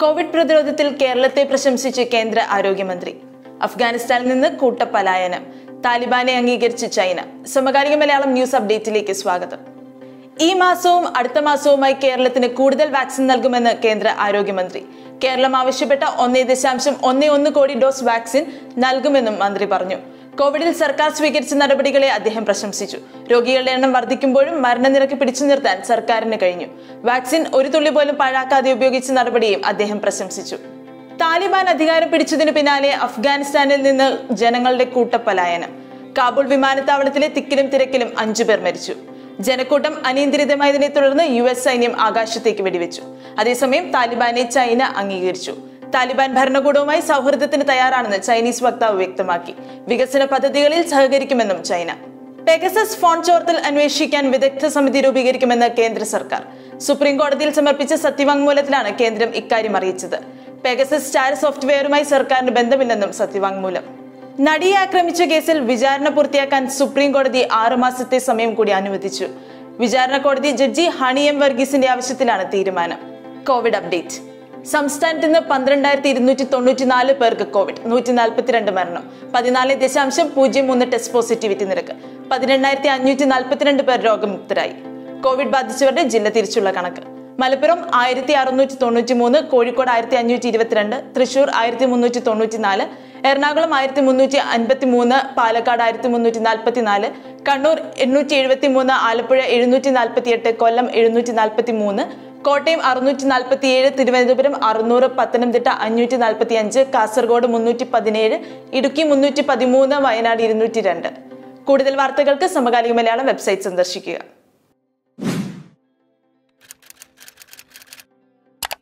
Covid പ്രതിരോധത്തിൽ കേരളത്തെ പ്രശംസിച്ച് കേന്ദ്ര ആരോഗ്യമന്ത്രി അഫ്ഗാനിസ്ഥാനിൽ നിന്ന് കൂട്ടപ്പലായനം താലിബാനെ അംഗീകരിച്ച് ചൈന സമകാലിക മലയാളം ന്യൂസ് അപ്ഡേറ്റിലേക്ക് സ്വാഗതം ഈ മാസവും അടുത്ത മാസവുമായി കേരളത്തിന് കൂടുതൽ വാക്സിൻ നൽകുമെന്ന് കേന്ദ്ര ആരോഗ്യമന്ത്രി കേരളം ആവശ്യപ്പെട്ട ഒന്നേ ദശാംശം ഒന്നേ ഒന്ന് കോടി ഡോസ് വാക്സിൻ നൽകുമെന്നും മന്ത്രി പറഞ്ഞു കോവിഡിൽ സർക്കാർ സ്വീകരിച്ച നടപടികളെ അദ്ദേഹം പ്രശംസിച്ചു രോഗികളുടെ എണ്ണം വർദ്ധിക്കുമ്പോഴും മരണനിരക്ക് പിടിച്ചു നിർത്താൻ സർക്കാരിന് കഴിഞ്ഞു വാക്സിൻ ഒരു തുള്ളി പോലും പാഴാക്കാതെ ഉപയോഗിച്ച നടപടിയും അദ്ദേഹം പ്രശംസിച്ചു താലിബാൻ അധികാരം പിടിച്ചതിനു പിന്നാലെ അഫ്ഗാനിസ്ഥാനിൽ നിന്ന് ജനങ്ങളുടെ കൂട്ടപ്പലായനം കാബൂൾ വിമാനത്താവളത്തിലെ തിക്കിലും തിരക്കിലും അഞ്ചുപേർ മരിച്ചു ജനക്കൂട്ടം അനിയന്ത്രിതമായതിനെ തുടർന്ന് യു എസ് സൈന്യം ആകാശത്തേക്ക് വെടിവെച്ചു അതേസമയം താലിബാനെ ചൈന അംഗീകരിച്ചു താലിബാൻ ഭരണകൂടവുമായി സൗഹൃദത്തിന് തയ്യാറാണെന്ന് ചൈനീസ് വക്താവ് വ്യക്തമാക്കി വികസന പദ്ധതികളിൽ സഹകരിക്കുമെന്നും ചൈന പെഗസസ് ഫോൺ ചോർത്തൽ അന്വേഷിക്കാൻ വിദഗ്ധ സമിതി രൂപീകരിക്കുമെന്ന് കേന്ദ്ര സർക്കാർ സുപ്രീം കോടതിയിൽ സമർപ്പിച്ച സത്യവാങ്മൂലത്തിലാണ് കേന്ദ്രം ഇക്കാര്യം അറിയിച്ചത് പെഗസസ് സ്റ്റാർ സോഫ്റ്റ്വെയറുമായി സർക്കാരിന് ബന്ധമില്ലെന്നും സത്യവാങ്മൂലം നടിയെ ആക്രമിച്ച കേസിൽ വിചാരണ പൂർത്തിയാക്കാൻ സുപ്രീം കോടതി ആറു മാസത്തെ സമയം കൂടി അനുവദിച്ചു വിചാരണ കോടതി ജഡ്ജി ഹണി എം വർഗീസിന്റെ ആവശ്യത്തിലാണ് തീരുമാനം കോവിഡ് അപ്ഡേറ്റ് സംസ്ഥാനത്ത് ഇന്ന് പന്ത്രണ്ടായിരത്തി ഇരുന്നൂറ്റി തൊണ്ണൂറ്റി നാല് പേർക്ക് കോവിഡ് നൂറ്റി നാൽപ്പത്തിരണ്ട് മരണം പതിനാല് ദശാംശം പൂജ്യം മൂന്ന് ടെസ്റ്റ് പോസിറ്റിവിറ്റി നിരക്ക് പതിനെണ്ണായിരത്തി അഞ്ഞൂറ്റി നാൽപ്പത്തിരണ്ട് പേർ രോഗമുക്തരായി കോവിഡ് ബാധിച്ചവരുടെ ജില്ല തിരിച്ചുള്ള കണക്ക് മലപ്പുറം ആയിരത്തി അറുന്നൂറ്റി തൊണ്ണൂറ്റി മൂന്ന് കോഴിക്കോട് ആയിരത്തി അഞ്ഞൂറ്റി ഇരുപത്തിരണ്ട് തൃശൂർ ആയിരത്തി മുന്നൂറ്റി തൊണ്ണൂറ്റി നാല് എറണാകുളം ആയിരത്തി മുന്നൂറ്റി അൻപത്തി മൂന്ന് പാലക്കാട് ആയിരത്തി മുന്നൂറ്റി നാൽപ്പത്തി നാല് കണ്ണൂർ എണ്ണൂറ്റി എഴുപത്തി മൂന്ന് ആലപ്പുഴ എഴുന്നൂറ്റി നാൽപ്പത്തി എട്ട് കൊല്ലം എഴുന്നൂറ്റി നാൽപ്പത്തി മൂന്ന് കോട്ടയം അറുന്നൂറ്റി നാൽപ്പത്തി ഏഴ് തിരുവനന്തപുരം അറുന്നൂറ് പത്തനംതിട്ട അഞ്ഞൂറ്റി നാൽപ്പത്തി അഞ്ച് കാസർഗോഡ് മുന്നൂറ്റി പതിനേഴ് ഇടുക്കി മുന്നൂറ്റി പതിമൂന്ന് വയനാട് ഇരുന്നൂറ്റി രണ്ട് കൂടുതൽ വാർത്തകൾക്ക് സമകാലിക മലയാളം വെബ്സൈറ്റ് സന്ദർശിക്കുക